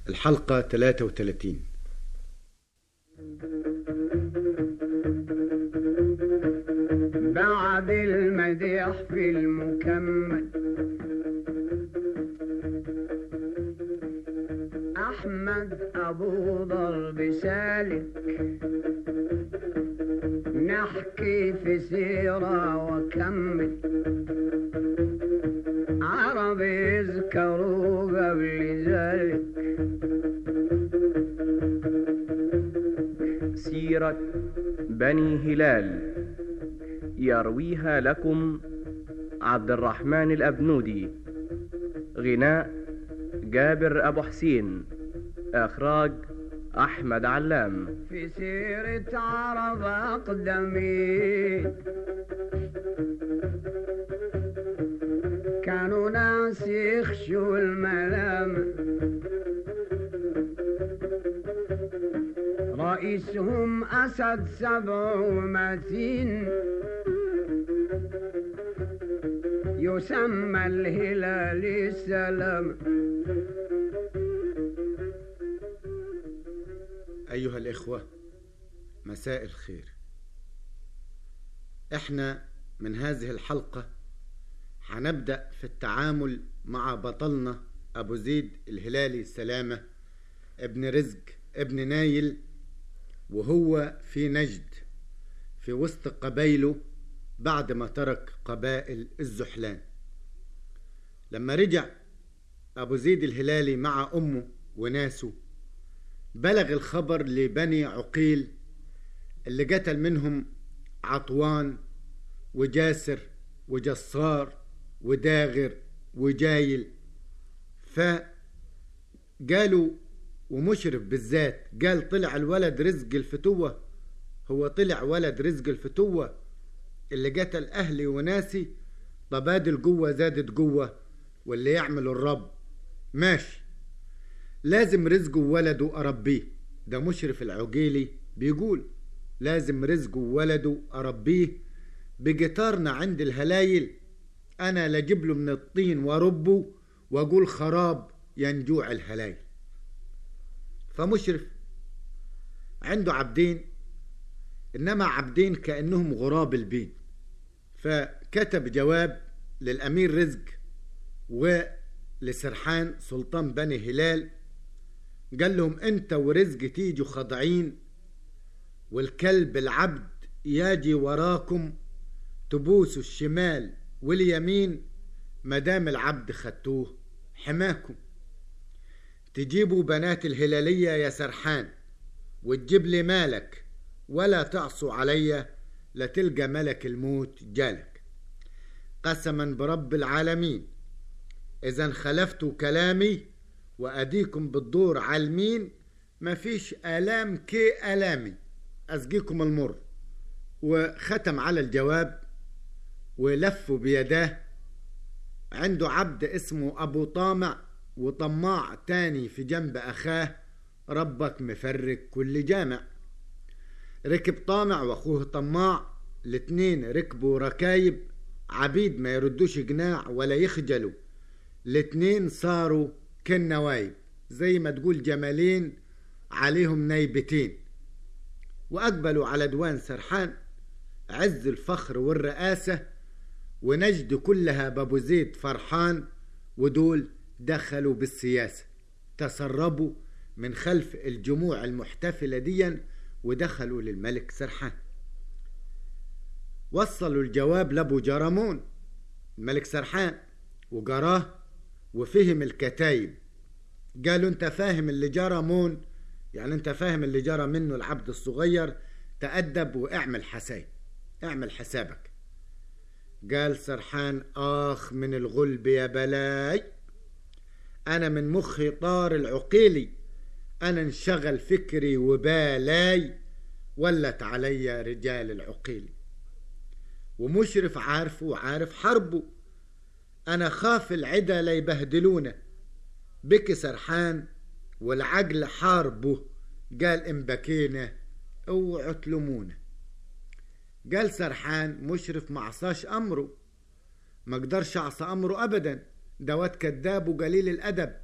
الحلقة 33 بعد المديح في المكمل أحمد أبو ضرب سالك نحكي في سيرة وكمل عرب يذكروا قبل ذلك سيرة بني هلال يرويها لكم عبد الرحمن الأبنودي غناء جابر أبو حسين إخراج أحمد علام في سيرة عرب أقدمين كانوا ناس يخشوا الملام رئيسهم أسد سبع ومتين يسمى الهلال السلام أيها الإخوة مساء الخير إحنا من هذه الحلقة هنبدأ في التعامل مع بطلنا أبو زيد الهلالي سلامة ابن رزق ابن نايل وهو في نجد في وسط قبايله بعد ما ترك قبائل الزحلان لما رجع أبو زيد الهلالي مع أمه وناسه بلغ الخبر لبني عقيل اللي قتل منهم عطوان وجاسر وجصار وداغر وجايل فقالوا ومشرف بالذات قال طلع الولد رزق الفتوة هو طلع ولد رزق الفتوة اللي قتل أهلي وناسي طب القوة زادت قوة واللي يعمل الرب ماشي لازم رزقه وولده أربيه ده مشرف العقيلي بيقول لازم رزقه وولده أربيه بجتارنا عند الهلايل أنا لجيب له من الطين وأربه وأقول خراب ينجوع الهلايل فمشرف عنده عبدين إنما عبدين كأنهم غراب البين فكتب جواب للأمير رزق ولسرحان سلطان بني هلال قال لهم انت ورزق تيجوا خاضعين والكلب العبد ياجي وراكم تبوسوا الشمال واليمين مدام العبد خدتوه حماكم تجيبوا بنات الهلالية يا سرحان وتجيب لي مالك ولا تعصوا عليا لتلقى ملك الموت جالك قسما برب العالمين إذا خلفتوا كلامي وأديكم بالدور عالمين مفيش آلام كي آلامي أسقيكم المر وختم على الجواب ولفوا بيداه عنده عبد اسمه أبو طامع وطماع تاني في جنب أخاه ربك مفرق كل جامع ركب طامع وأخوه طماع الاتنين ركبوا ركايب عبيد ما يردوش جناع ولا يخجلوا الاتنين صاروا كالنوايب زي ما تقول جمالين عليهم نايبتين وأقبلوا على دوان سرحان عز الفخر والرئاسة ونجد كلها بابو زيد فرحان ودول دخلوا بالسياسة تسربوا من خلف الجموع المحتفلة ديا ودخلوا للملك سرحان وصلوا الجواب لابو جرمون الملك سرحان وقراه وفهم الكتايب قالوا انت فاهم اللي جرى مون يعني انت فاهم اللي جرى منه العبد الصغير تأدب واعمل حساب اعمل حسابك قال سرحان آخ من الغلب يا بلاي أنا من مخي طار العقيلي أنا انشغل فكري وبالاي ولت علي رجال العقيلي ومشرف عارفه وعارف حربه أنا خاف العدا ليبهدلونا بكي سرحان والعقل حاربه قال إن بكينا اوعوا تلومونا قال سرحان مشرف ما عصاش أمره ما قدرش أعصى أمره أبدا دوات كذاب وقليل الأدب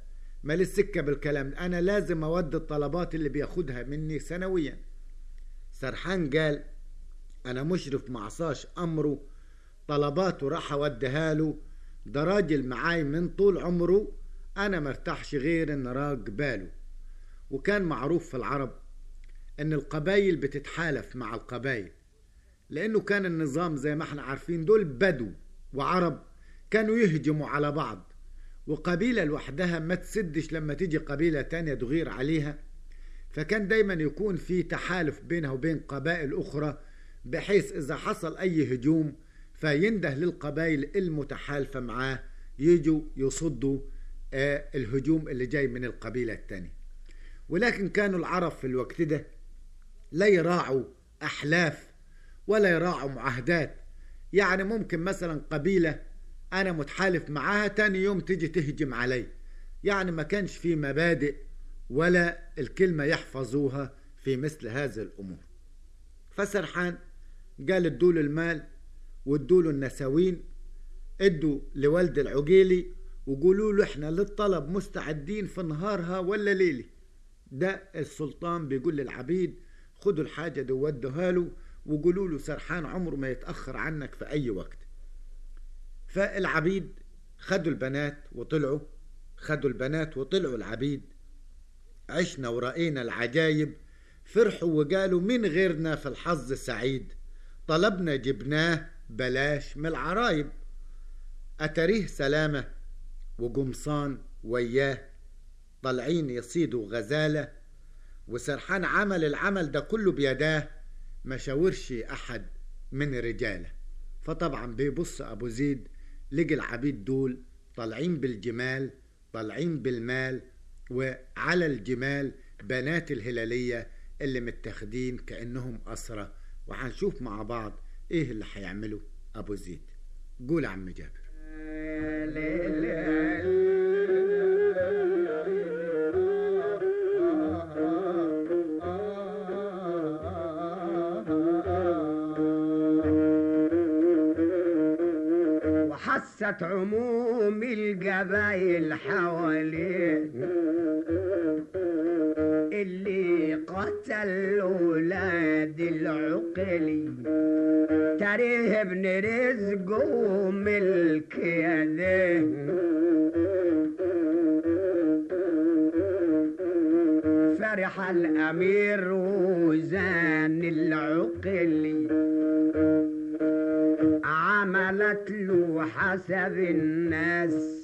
مال السكة بالكلام ده. أنا لازم أودي الطلبات اللي بياخدها مني سنويا سرحان قال أنا مشرف معصاش أمره طلباته راح أوديها له ده راجل معاي من طول عمره أنا مرتاحش غير إن راق باله وكان معروف في العرب إن القبايل بتتحالف مع القبايل لأنه كان النظام زي ما احنا عارفين دول بدو وعرب كانوا يهجموا على بعض وقبيلة لوحدها ما تسدش لما تيجي قبيلة تانية تغير عليها فكان دايما يكون في تحالف بينها وبين قبائل أخرى بحيث إذا حصل أي هجوم فينده للقبائل المتحالفة معاه يجوا يصدوا آه الهجوم اللي جاي من القبيلة التانية ولكن كانوا العرب في الوقت ده لا يراعوا أحلاف ولا يراعوا معاهدات يعني ممكن مثلا قبيلة أنا متحالف معاها تاني يوم تيجي تهجم علي يعني ما كانش في مبادئ ولا الكلمة يحفظوها في مثل هذه الأمور فسرحان قال ادوا له المال وادوا له النساوين ادوا لوالد العقيلي وقولوا له احنا للطلب مستعدين في نهارها ولا ليلي ده السلطان بيقول للعبيد خدوا الحاجة دي ودوها له وقولوا له سرحان عمره ما يتأخر عنك في أي وقت فالعبيد خدوا البنات وطلعوا خدوا البنات وطلعوا العبيد عشنا ورأينا العجايب فرحوا وقالوا من غيرنا في الحظ سعيد طلبنا جبناه بلاش من العرايب أتريه سلامة وقمصان وياه طالعين يصيدوا غزالة وسرحان عمل العمل ده كله بيداه ما شاورش أحد من رجاله فطبعا بيبص أبو زيد لقي العبيد دول طالعين بالجمال طالعين بالمال وعلى الجمال بنات الهلالية اللي متاخدين كأنهم أسرة وهنشوف مع بعض إيه اللي هيعمله أبو زيد قول يا عم جابر وحست عموم القبايل حواليه اللي قتل ولاد العقلي تريه ابن رزقه ملك يديه فرح الامير وزان العقلي عملت له حسب الناس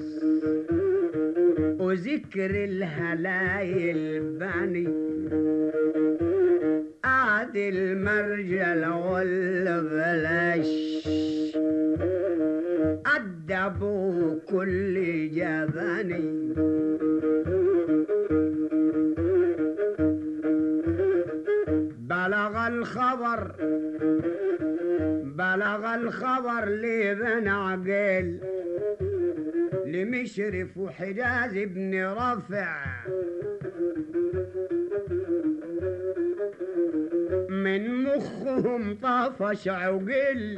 وذكر الهلايل بني قعد المرجل ولا بلاش أدبوا كل جبني بلغ الخبر بلغ الخبر لابن عقيل لمشرف وحجاز بن رفع من مخهم طفش عقل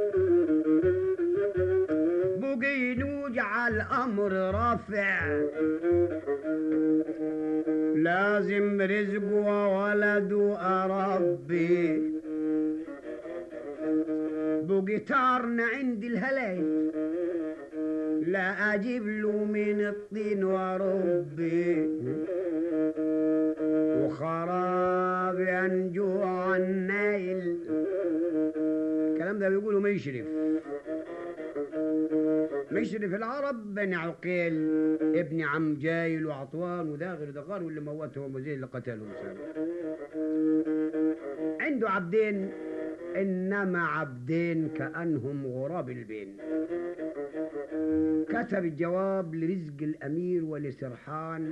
بقي نوجع الامر رافع لازم رزق وولد اربي بقيتارنا عند الهلايل لا اجيب له من الطين واربي وخراب ينجو عن النايل الكلام ده بيقوله مشرف مشرف العرب بن عقيل ابن عم جايل وعطوان وداغر ودغار واللي موتهم وزي اللي قتلهم سنة. عنده عبدين انما عبدين كانهم غراب البين كتب الجواب لرزق الامير ولسرحان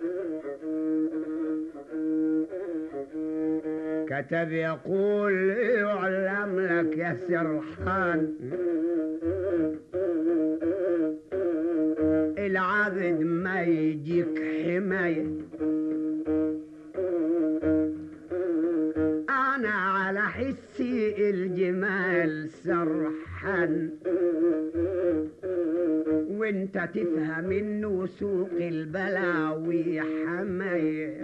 كتب يقول يعلم لك يا سرحان العبد ما يجيك حمايه انا على حسي الجمال سرحان وانت تفهم انه سوق البلاوي حماية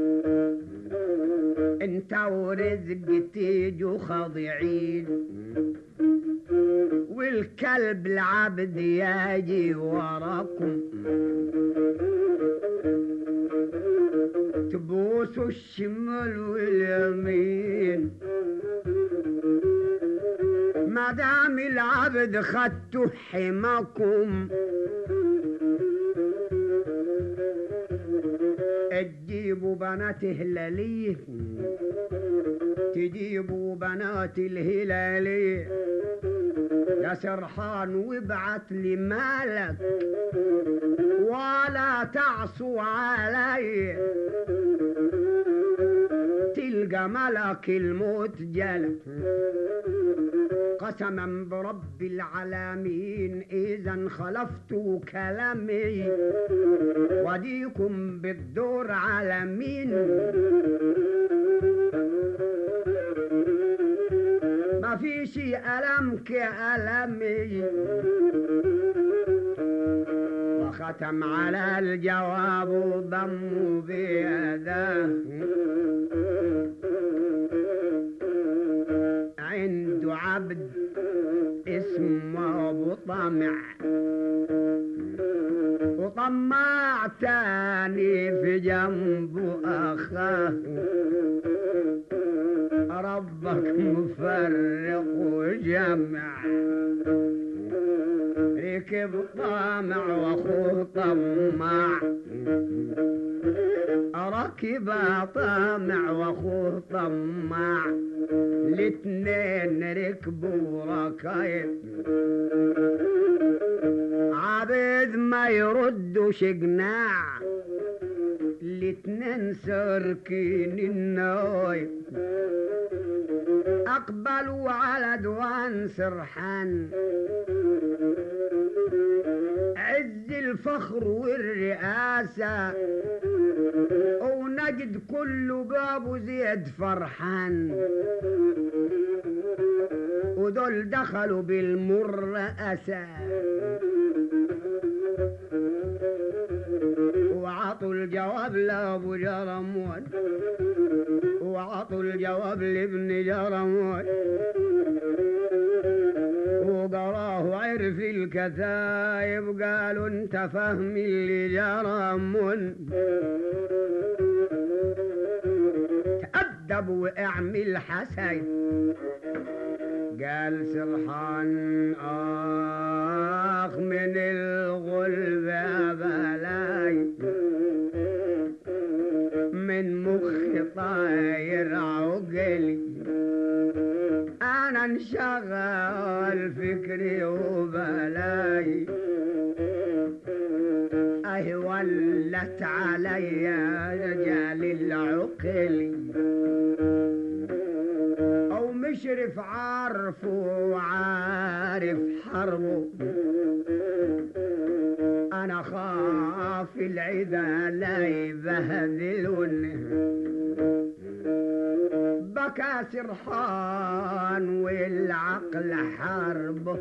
انت ورزق تيجوا خاضعين والكلب العبد يجي وراكم تبوسوا الشمال واليمين ما دام العبد خدتوا حماكم تجيبوا بنات هلالية تجيبوا بنات الهلالية يا سرحان وابعت لي مالك ولا تعصوا علي تلقى ملك الموت جلك قسما برب العالمين إذا خلفت كلامي وديكم بالدور على مين ما في شي ألم كألمي وختم على الجواب وضم بيده عنده عبد اسمه ابو طمع وطماع تاني في جنبه اخاه ربك مفرق وجمع ركب طامع واخوه طماع ركب طامع واخوه طماع الاتنين ركبوا ركايب عبيد ما يردوا شقناع الاتنين ساركين النايب اقبلوا على دوان سرحان عز الفخر والرئاسة ونجد كله بابو زيد فرحان ودول دخلوا بالمرأسة وعطوا الجواب لابو جرمون وعطوا الجواب لابن جرمون وقراه عرف الكتايب قالوا انت فهم اللي جرمون تأدب واعمل حسين قال سرحان آخ من الغلب بلاي من مخي طاير عقلي أنا انشغل فكري وبلاي أهي ولت علي رجال العقل أو مشرف عارفه وعارف حربه أنا خاف العدا لا يبهدلوني بكى سرحان والعقل حربه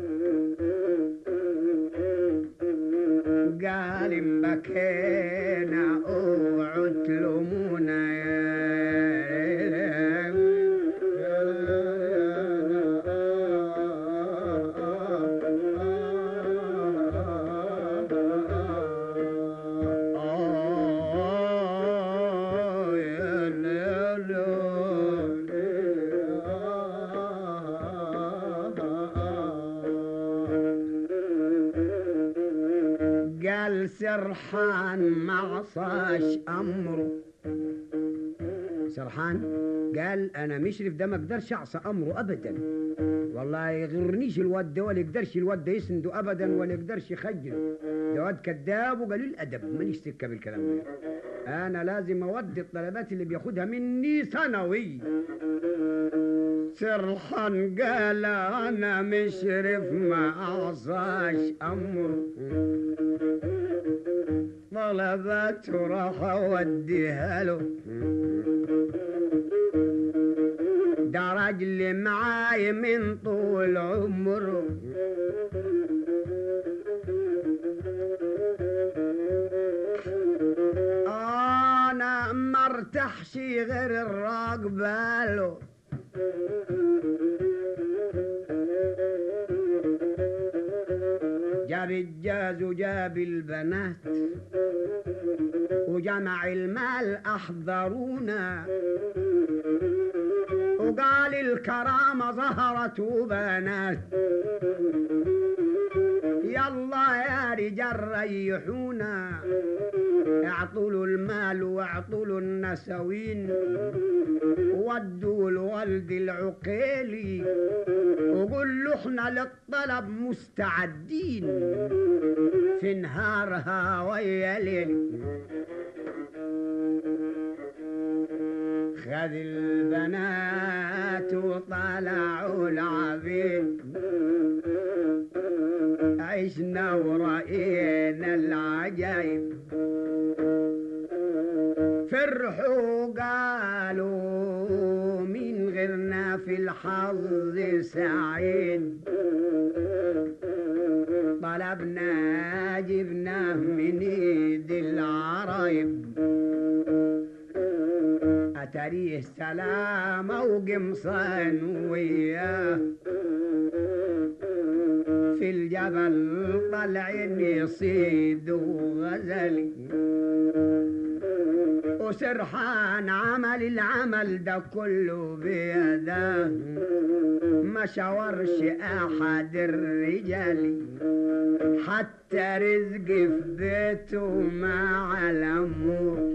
قال إن بكينا اوعوا تلومونا آه يا قال سرحان ما عصاش امره سرحان قال انا مشرف ده ما اقدرش اعصى امره ابدا والله يغرنيش الواد ده ولا يقدرش الواد ده يسنده ابدا ولا يقدرش يخجله ده واد كذاب وقليل الادب ماليش سكه بالكلام ده انا لازم اودي الطلبات اللي بياخدها مني سنوي سرحان قال انا مشرف ما اعصاش امره طلبات راح اوديها له ده راجل معاي من طول عمره فتحش غير الراق باله جاب الجاز وجاب البنات وجمع المال أحضرونا وقال الكرامة ظهرت وبنات يلا يا رجال ريحونا اعطوا له المال واعطوا له النسوين ودوا لوالد العقيلي وقول له احنا للطلب مستعدين في نهارها ويا ليل خذ البنات وطلعوا العبيد عشنا ورأينا العجايب فرحوا قالوا من غيرنا في الحظ سعيد طلبنا جبناه من ايد العرايب أتريه سلامة وقمصان وياه في الجبل طلعين يصيد وغزل وسرحان عمل العمل ده كله بيده ما شاورش احد الرجال حتى رزق في بيته مع الامور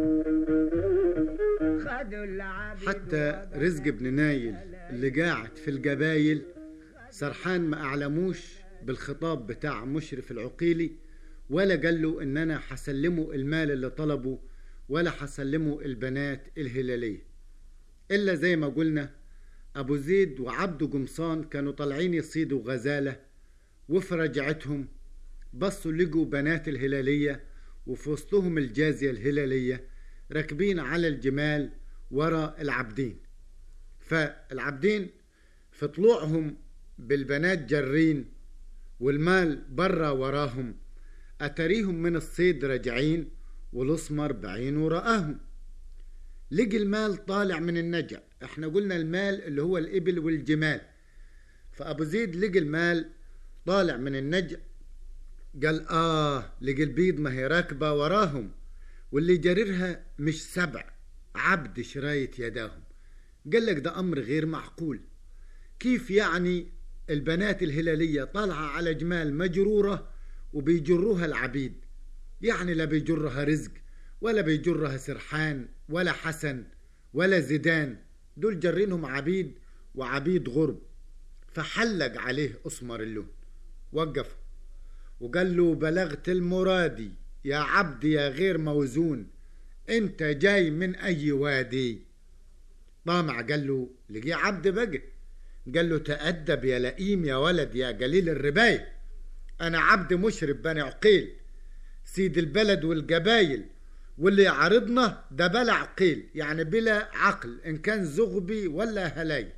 خدوا العبيد حتى رزق ابن نايل اللي قاعد في الجبايل سرحان ما أعلموش بالخطاب بتاع مشرف العقيلي ولا قال له إن أنا حسلمه المال اللي طلبه ولا حسلمه البنات الهلالية إلا زي ما قلنا أبو زيد وعبده قمصان كانوا طالعين يصيدوا غزالة وفي رجعتهم بصوا لقوا بنات الهلالية وفي وسطهم الجازية الهلالية راكبين على الجمال ورا العبدين فالعبدين في طلوعهم بالبنات جرين والمال برا وراهم أتريهم من الصيد راجعين والأسمر بعينه رآهم لقي المال طالع من النجع احنا قلنا المال اللي هو الإبل والجمال فأبو زيد لقي المال طالع من النجع قال آه لقي البيض ما هي راكبة وراهم واللي جررها مش سبع عبد شراية يداهم قال لك ده أمر غير معقول كيف يعني البنات الهلالية طالعة على جمال مجرورة وبيجروها العبيد يعني لا بيجرها رزق ولا بيجرها سرحان ولا حسن ولا زيدان دول جرينهم عبيد وعبيد غرب فحلق عليه أسمر اللون وقفه وقال له بلغت المرادي يا عبد يا غير موزون انت جاي من اي وادي طامع قال له لقي عبد بقى قال له تأدب يا لئيم يا ولد يا قليل الرباية أنا عبد مشرف بني عقيل سيد البلد والجبايل واللي يعارضنا ده بلا عقيل يعني بلا عقل إن كان زغبي ولا هلاي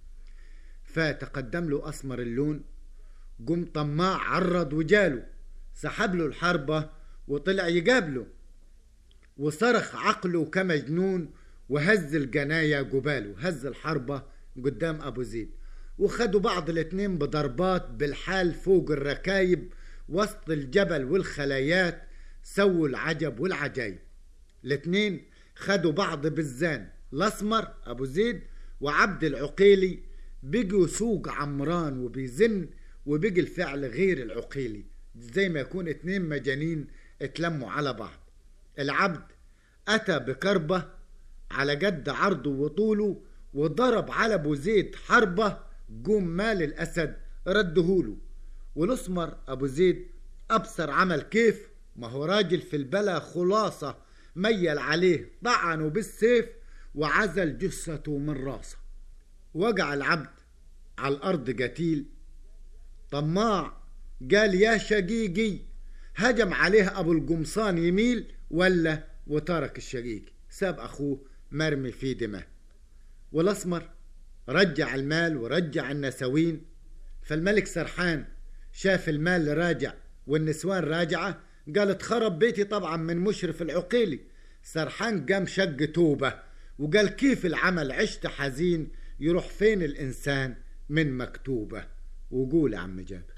فتقدم له أسمر اللون قم طماع عرض وجاله سحب له الحربة وطلع يقابله وصرخ عقله كمجنون وهز الجناية جباله هز الحربة قدام أبو زيد وخدوا بعض الاتنين بضربات بالحال فوق الركايب وسط الجبل والخلايات سووا العجب والعجايب الاتنين خدوا بعض بالزان الأسمر أبو زيد وعبد العقيلي بقوا سوق عمران وبيزن وبقي الفعل غير العقيلي زي ما يكون اتنين مجانين اتلموا على بعض العبد أتى بكربة على قد عرضه وطوله وضرب على ابو زيد حربة قوم مال الأسد ردهوله والأسمر أبو زيد أبصر عمل كيف ما هو راجل في البلا خلاصة ميل عليه طعنه بالسيف وعزل جثته من راسه وقع العبد على الأرض قتيل طماع قال يا شقيقي هجم عليه أبو القمصان يميل ولا وترك الشقيق ساب أخوه مرمي في دمه والأسمر رجع المال ورجع النسوين فالملك سرحان شاف المال راجع والنسوان راجعة قال اتخرب بيتي طبعا من مشرف العقيلي سرحان قام شق توبة وقال كيف العمل عشت حزين يروح فين الإنسان من مكتوبة وقول يا عم جابر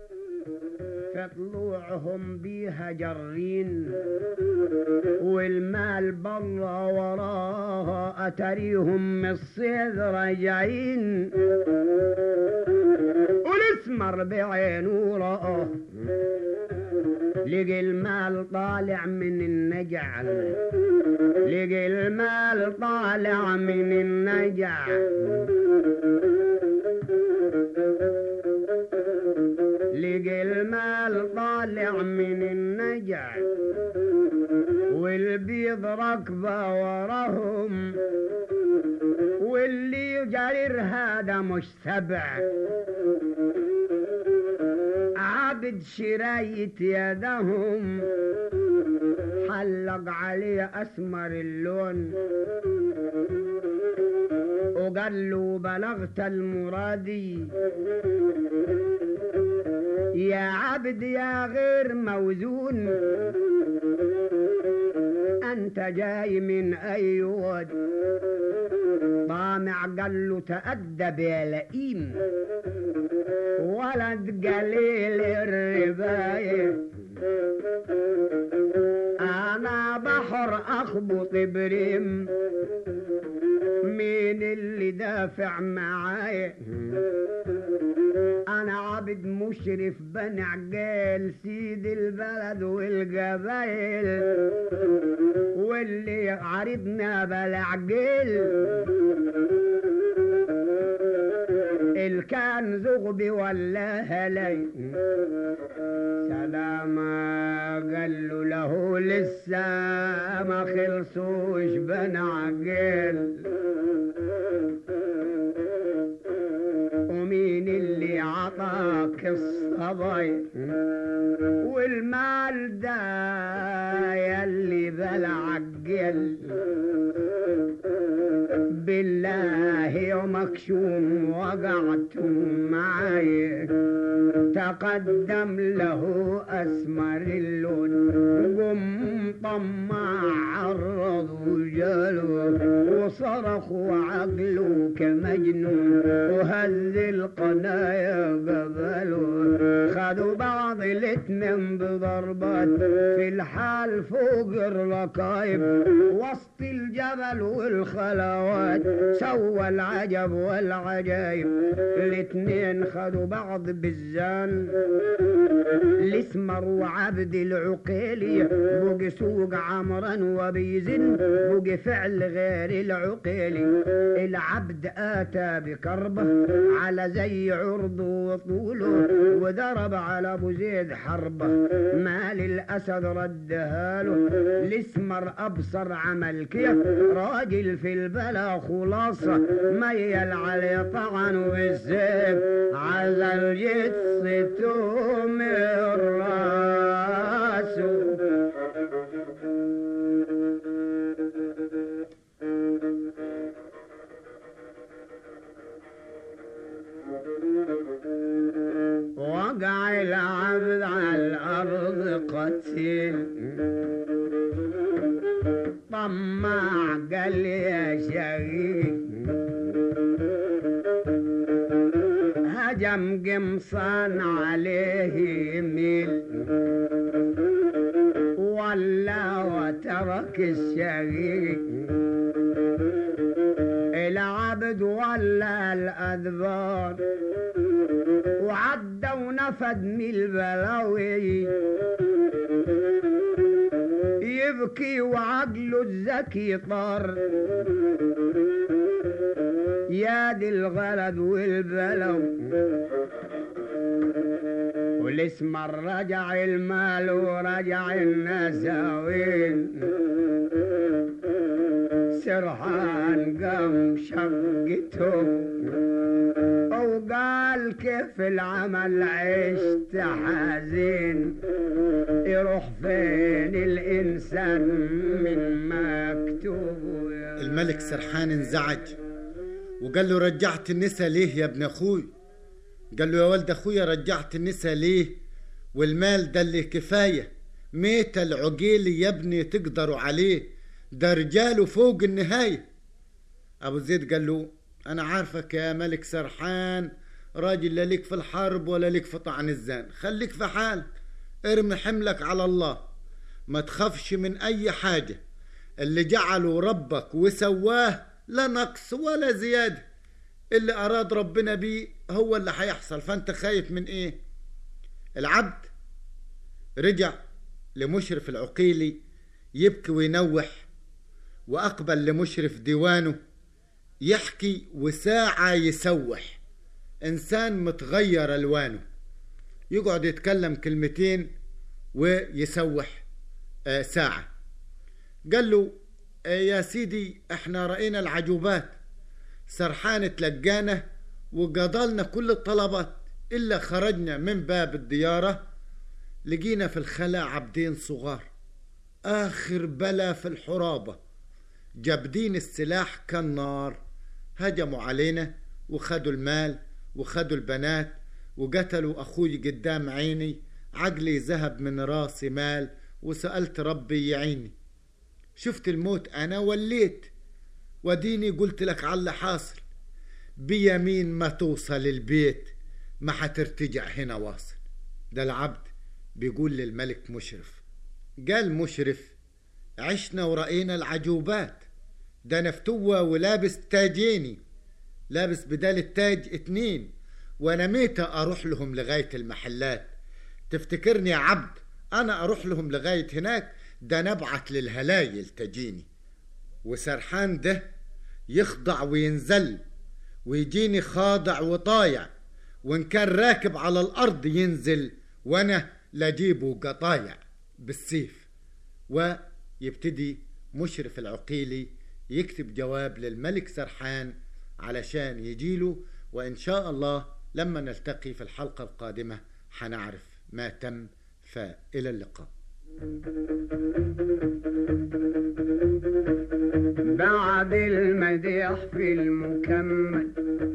فطلوعهم بيها جرين والمال برا وراها أتريهم من الصيد راجعين والاسمر بعينه رآه لقي المال طالع من النجع لقي المال طالع من النجع لقي المال طالع من النجع والبيض ركبة وراهم واللي جرير هذا مش سبع عبد شراية يدهم حلق عليه أسمر اللون وقال له بلغت المرادي يا عبد يا غير موزون انت جاي من اي ود طامع قال له تأدب يا لئيم ولد قليل الرباية انا بحر اخبط بريم مين اللي دافع معايا انا عبد مشرف بن عقيل سيد البلد والقبايل واللي عرضنا بالعقيل الكان زغبي ولا هلي سلاما قال له, له لسه ما خلصوش بن عقيل ومين اللي عطاك الصبي والمال ده يلي بالعقل بالله يومك شوم وقعتم معاي تقدم له أسمر اللون قم طمع عرض وجاله وصرخ وعقله كمجنون وهز القنايا قبله خدوا بعض الاتنين بضربات في الحال فوق الركايب وسط الجبل والخلوات سوى العجب والعجايب الاتنين خدوا بعض بالزان الاسمر وعبد العقيلي بقي سوق عمرا وبيزن بقي فعل غير العقيلي العبد اتى بكربه على زي عرضه وطوله وضرب على ابو زيد حربه مال الاسد ردها له الاسمر ابصر عمل كيف راجل في البلا خلاصه ميل عليه طعن والسيف عزل جثته من راسه وقع العبد على الأرض قتيل طماع قال يا شقيق هجم قمصان عليه يميل ولا وترك الشقيق العبد ولا الأذبار وعدى ونفد من البلاوي يبكي وعقله الذكي طار يا دي الغلد والبلو والاسمر رجع المال ورجع النساوين سرحان قام شقته وقال كيف العمل عشت حزين يروح فين الإنسان من مكتوب الملك سرحان انزعج وقال له رجعت النسا ليه يا ابن اخوي قال له يا ولد اخويا رجعت النسا ليه والمال ده اللي كفايه ميت العقيل يا ابني تقدروا عليه ده رجاله فوق النهاية أبو زيد قال له أنا عارفك يا ملك سرحان راجل لا ليك في الحرب ولا ليك في طعن الزان خليك في حالك ارمي حملك على الله ما تخافش من أي حاجة اللي جعله ربك وسواه لا نقص ولا زيادة اللي أراد ربنا بيه هو اللي هيحصل فأنت خايف من إيه العبد رجع لمشرف العقيلي يبكي وينوح وأقبل لمشرف ديوانه يحكي وساعة يسوح إنسان متغير ألوانه يقعد يتكلم كلمتين ويسوح آه ساعة قال له آه يا سيدي احنا رأينا العجوبات سرحان تلقانا وقضلنا كل الطلبات إلا خرجنا من باب الديارة لقينا في الخلا عبدين صغار آخر بلا في الحرابة جابدين السلاح كالنار هجموا علينا وخدوا المال وخدوا البنات وقتلوا أخوي قدام عيني عقلي ذهب من راسي مال وسألت ربي يعيني شفت الموت أنا وليت وديني قلت لك على اللي حاصل بيمين ما توصل البيت ما حترتجع هنا واصل ده العبد بيقول للملك مشرف قال مشرف عشنا ورأينا العجوبات ده نفتوة ولابس تاجيني لابس بدال التاج اتنين وانا ميتة اروح لهم لغاية المحلات تفتكرني يا عبد انا اروح لهم لغاية هناك ده نبعت للهلايل تجيني وسرحان ده يخضع وينزل ويجيني خاضع وطايع وان كان راكب على الارض ينزل وانا لاجيبه قطايع بالسيف ويبتدي مشرف العقيلي يكتب جواب للملك سرحان علشان يجيله وإن شاء الله لما نلتقي في الحلقة القادمة حنعرف ما تم فإلى اللقاء بعد المديح في المكمل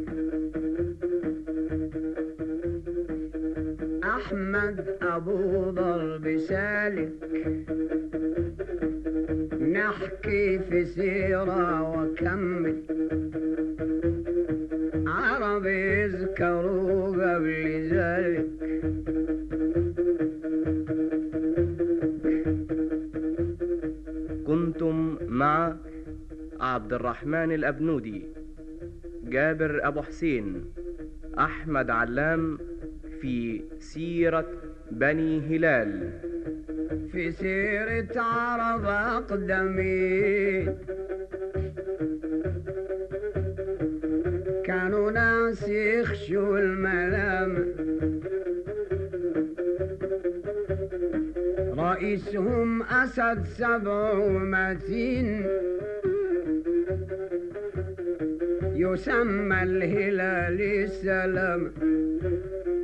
أحمد أبو ضرب سالك نحكي في سيرة وكمل عرب يذكروا قبل ذلك كنتم مع عبد الرحمن الأبنودي جابر أبو حسين أحمد علام في سيرة بني هلال في سيرة عرب أقدمين كانوا ناس يخشوا الملام رئيسهم أسد سبع ومتين يسمى الهلال السلام